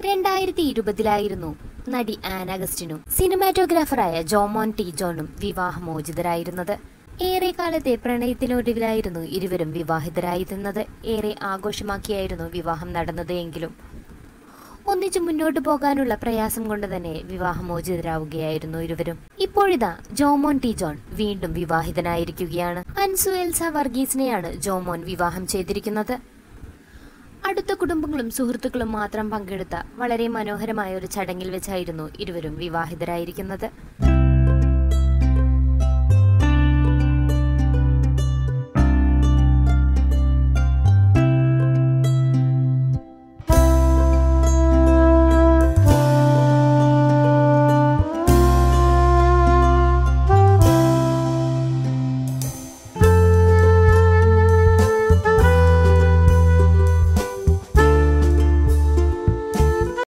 രണ്ടായിരത്തി ഇരുപതിലായിരുന്നു നടി ആൻ അഗസ്റ്റിനും സിനിമാറ്റോഗ്രാഫറായ ജോമോൻ ടി ജോണും വിവാഹമോചിതരായിരുന്നത് ഏറെ കാലത്തെ പ്രണയത്തിനൊടുവിലായിരുന്നു ഇരുവരും വിവാഹിതരായിരുന്നത് ഏറെ ആഘോഷമാക്കിയായിരുന്നു വിവാഹം നടന്നത് എങ്കിലും ഒന്നിച്ചു മുന്നോട്ട് പോകാനുള്ള പ്രയാസം കൊണ്ട് തന്നെ വിവാഹമോചിതരാവുകയായിരുന്നു ഇരുവരും ഇപ്പോഴിതാ ജോമോൻ ടി ജോൺ വീണ്ടും വിവാഹിതനായിരിക്കുകയാണ് അൻസു എൽസ വർഗീസിനെയാണ് ജോമോൻ വിവാഹം ചെയ്തിരിക്കുന്നത് അടുത്ത കുടുംബങ്ങളും സുഹൃത്തുക്കളും മാത്രം പങ്കെടുത്ത വളരെ മനോഹരമായ ഒരു ചടങ്ങിൽ വെച്ചായിരുന്നു ഇരുവരും വിവാഹിതരായിരിക്കുന്നത്